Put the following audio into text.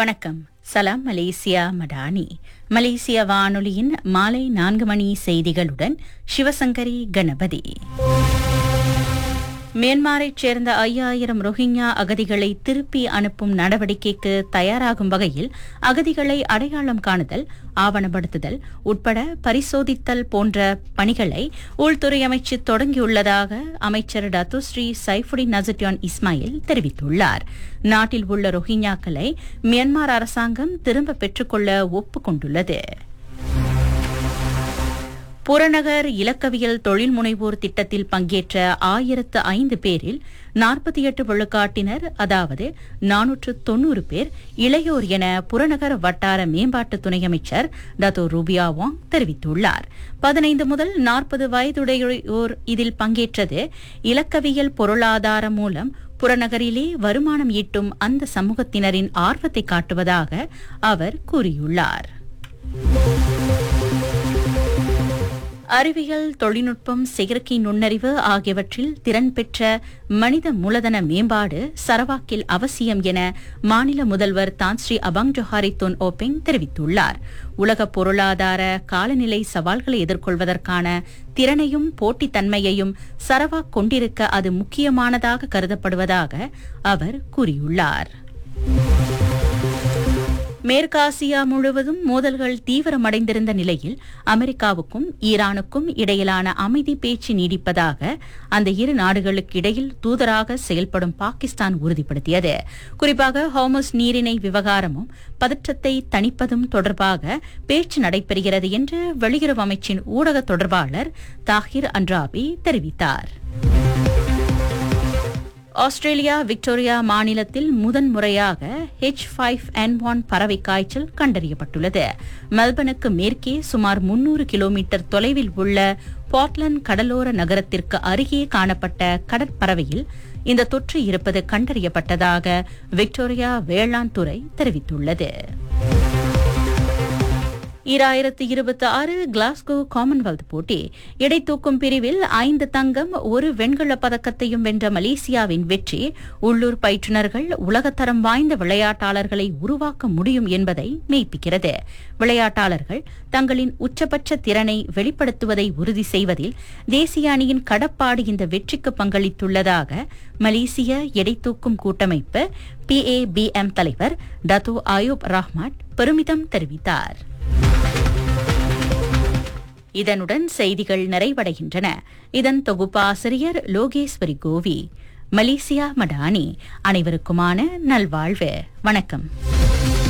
வணக்கம் சலாம் மலேசியா மடானி மலேசிய வானொலியின் மாலை நான்கு மணி செய்திகளுடன் சிவசங்கரி கணபதி மியான்மரைச் சேர்ந்த ஐயாயிரம் ரோஹிங்யா அகதிகளை திருப்பி அனுப்பும் நடவடிக்கைக்கு தயாராகும் வகையில் அகதிகளை அடையாளம் காணுதல் ஆவணப்படுத்துதல் உட்பட பரிசோதித்தல் போன்ற பணிகளை உள்துறை அமைச்சு தொடங்கியுள்ளதாக அமைச்சர் டத்துஸ்ரீ சைஃபுடின் நசட்டியான் இஸ்மாயில் தெரிவித்துள்ளார் நாட்டில் உள்ள ரோஹிங்யாக்களை மியான்மர் அரசாங்கம் திரும்ப பெற்றுக்கொள்ள ஒப்புக்கொண்டுள்ளது புறநகர் இலக்கவியல் தொழில் முனைவோர் திட்டத்தில் பங்கேற்ற ஆயிரத்து ஐந்து பேரில் நாற்பத்தி எட்டு விழுக்காட்டினர் அதாவது நானூற்று தொன்னூறு பேர் இளையோர் என புறநகர் வட்டார மேம்பாட்டு துணை அமைச்சர் டத்தோ ரூபியா வாங் தெரிவித்துள்ளார் பதினைந்து முதல் நாற்பது வயதுடையோர் இதில் பங்கேற்றது இலக்கவியல் பொருளாதாரம் மூலம் புறநகரிலே வருமானம் ஈட்டும் அந்த சமூகத்தினரின் ஆர்வத்தை காட்டுவதாக அவர் கூறியுள்ளார் அறிவியல் தொழில்நுட்பம் செயற்கை நுண்ணறிவு ஆகியவற்றில் திறன் பெற்ற மனித மூலதன மேம்பாடு சரவாக்கில் அவசியம் என மாநில முதல்வர் தான்ஸ்ரீ அபாங் ஜொஹாரி தொன் ஓபெங் தெரிவித்துள்ளார் உலக பொருளாதார காலநிலை சவால்களை எதிர்கொள்வதற்கான திறனையும் போட்டித்தன்மையையும் சரவாக் கொண்டிருக்க அது முக்கியமானதாக கருதப்படுவதாக அவர் கூறியுள்ளார் மேற்காசியா முழுவதும் மோதல்கள் தீவிரமடைந்திருந்த நிலையில் அமெரிக்காவுக்கும் ஈரானுக்கும் இடையிலான அமைதி பேச்சு நீடிப்பதாக அந்த இரு நாடுகளுக்கு இடையில் தூதராக செயல்படும் பாகிஸ்தான் உறுதிப்படுத்தியது குறிப்பாக ஹோமஸ் நீரிணை விவகாரமும் பதற்றத்தை தணிப்பதும் தொடர்பாக பேச்சு நடைபெறுகிறது என்று வெளியுறவு அமைச்சின் ஊடக தொடர்பாளர் தாஹிர் அன்ராபி தெரிவித்தார் ஆஸ்திரேலியா விக்டோரியா மாநிலத்தில் முதன்முறையாக ஹெச் ஃபைவ் என் ஒன் பறவை காய்ச்சல் கண்டறியப்பட்டுள்ளது மெல்பனுக்கு மேற்கே சுமார் முன்னூறு கிலோமீட்டர் தொலைவில் உள்ள போர்ட்லண்ட் கடலோர நகரத்திற்கு அருகே காணப்பட்ட கடற்பறவையில் இந்த தொற்று இருப்பது கண்டறியப்பட்டதாக விக்டோரியா வேளாண் துறை தெரிவித்துள்ளது ஈராயிரத்து இருபத்தி ஆறு கிளாஸ்கோ காமன்வெல்த் போட்டி எடை தூக்கும் பிரிவில் ஐந்து தங்கம் ஒரு வெண்கலப் பதக்கத்தையும் வென்ற மலேசியாவின் வெற்றி உள்ளூர் பயிற்றுநர்கள் உலகத்தரம் வாய்ந்த விளையாட்டாளர்களை உருவாக்க முடியும் என்பதை மெய்ப்பிக்கிறது விளையாட்டாளர்கள் தங்களின் உச்சபட்ச திறனை வெளிப்படுத்துவதை உறுதி செய்வதில் தேசிய அணியின் கடப்பாடு இந்த வெற்றிக்கு பங்களித்துள்ளதாக மலேசிய எடை தூக்கும் கூட்டமைப்பு பிஏபிஎம் தலைவர் டத்தோ ஆயூப் ரஹ்மாட் பெருமிதம் தெரிவித்தார் இதனுடன் செய்திகள் நிறைவடைகின்றன இதன் தொகுப்பாசிரியர் லோகேஸ்வரி கோவி மலேசியா மடானி அனைவருக்குமான நல்வாழ்வு வணக்கம்